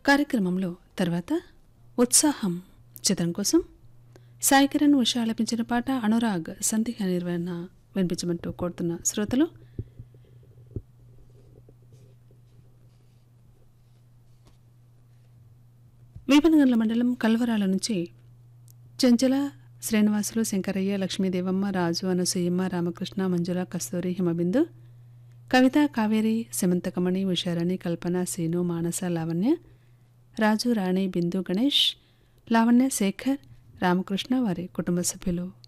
కార్యక్రమంలో తర్వాత ఉత్సాహం చిత్రం కోసం సాయి కిరణ్ ఉష ఆలపించిన పాట అనురాగ్ సందేహ నిర్వహణ వినిపించమంటూ కోరుతున్న శ్రోతలు వీపనగండ్ల మండలం కల్వరాల నుంచి చెంచల శ్రీనివాసులు శంకరయ్య లక్ష్మీదేవమ్మ రాజు అనసూయమ్మ రామకృష్ణ మంజుల కస్తూరి హిమబిందు కవిత కావేరి సమంతకమణి ఉషారాణి కల్పన సీను మానస లావణ్య రాజు రాణి బిందు గణేష్ లావణ్య శేఖర్ రామకృష్ణ వారి కుటుంబ సభ్యులు